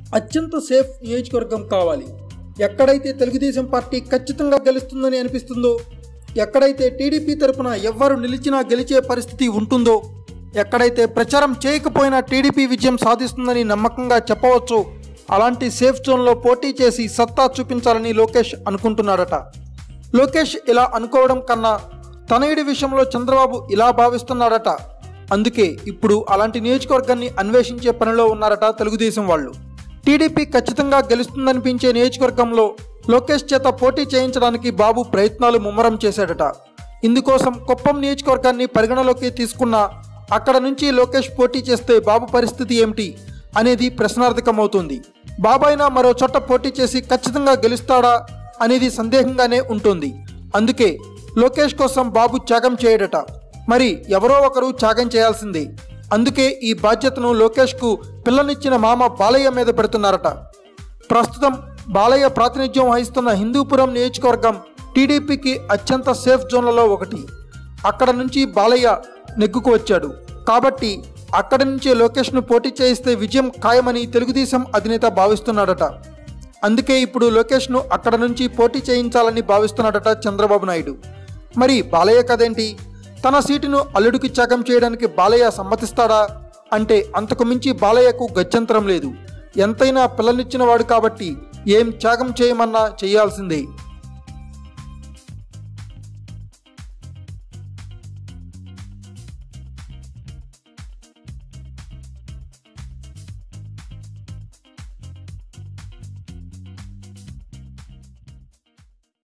అత్యంత సేఫ్ నియోజకవర్గం కావాలి ఎక్కడైతే తెలుగుదేశం పార్టీ ఖచ్చితంగా గెలుస్తుందని అనిపిస్తుందో ఎక్కడైతే టీడీపీ తరపున ఎవ్వరు నిలిచినా గెలిచే పరిస్థితి ఉంటుందో ఎక్కడైతే ప్రచారం చేయకపోయినా టీడీపీ విజయం సాధిస్తుందని నమ్మకంగా చెప్పవచ్చు అలాంటి సేఫ్ జోన్లో పోటీ చేసి సత్తా చూపించాలని లోకేష్ అనుకుంటున్నాడట లోకేష్ ఇలా అనుకోవడం కన్నా తనయుడి విషయంలో చంద్రబాబు ఇలా భావిస్తున్నాడట అందుకే ఇప్పుడు అలాంటి నియోజకవర్గాన్ని అన్వేషించే పనిలో ఉన్నారట తెలుగుదేశం వాళ్ళు టీడీపీ ఖచ్చితంగా గెలుస్తుందనిపించే నియోజకవర్గంలో లోకేష్ చేత పోటీ చేయించడానికి బాబు ప్రయత్నాలు ముమ్మరం చేశాడట ఇందుకోసం కుప్పం నియోజకవర్గాన్ని పరిగణలోకి తీసుకున్న అక్కడ నుంచి లోకేష్ పోటీ చేస్తే బాబు పరిస్థితి ఏమిటి అనేది ప్రశ్నార్థకమవుతుంది బాబాయినా మరో చోట పోటీ చేసి ఖచ్చితంగా గెలుస్తాడా అనేది సందేహంగానే ఉంటుంది అందుకే లోకేష్ కోసం బాబు త్యాగం చేయడట మరి ఎవరో ఒకరు త్యాగం చేయాల్సిందే అందుకే ఈ బాధ్యతను లోకేష్కు పిల్లనిచ్చిన మామ బాలయ్య మీద పెడుతున్నారట ప్రస్తుతం బాలయ్య ప్రాతినిధ్యం వహిస్తున్న హిందూపురం నియోజకవర్గం టీడీపీకి అత్యంత సేఫ్ జోన్లలో ఒకటి అక్కడ నుంచి బాలయ్య నెగ్గుకు వచ్చాడు కాబట్టి అక్కడి నుంచే లోకేష్ను పోటీ చేయిస్తే విజయం ఖాయమని తెలుగుదేశం అధినేత భావిస్తున్నాడట అందుకే ఇప్పుడు లోకేష్ను అక్కడ నుంచి పోటీ చేయించాలని భావిస్తున్నాడట చంద్రబాబు నాయుడు మరి బాలయ్య కదేంటి తన సీటును అల్లుడికి త్యాగం చేయడానికి బాలయ్య సమ్మతిస్తాడా అంటే అంతకు మించి బాలయ్యకు గత్యంతరం లేదు ఎంతైనా పిల్లనిచ్చిన వాడు కాబట్టి ఏం త్యాగం చేయమన్నా చేయాల్సిందే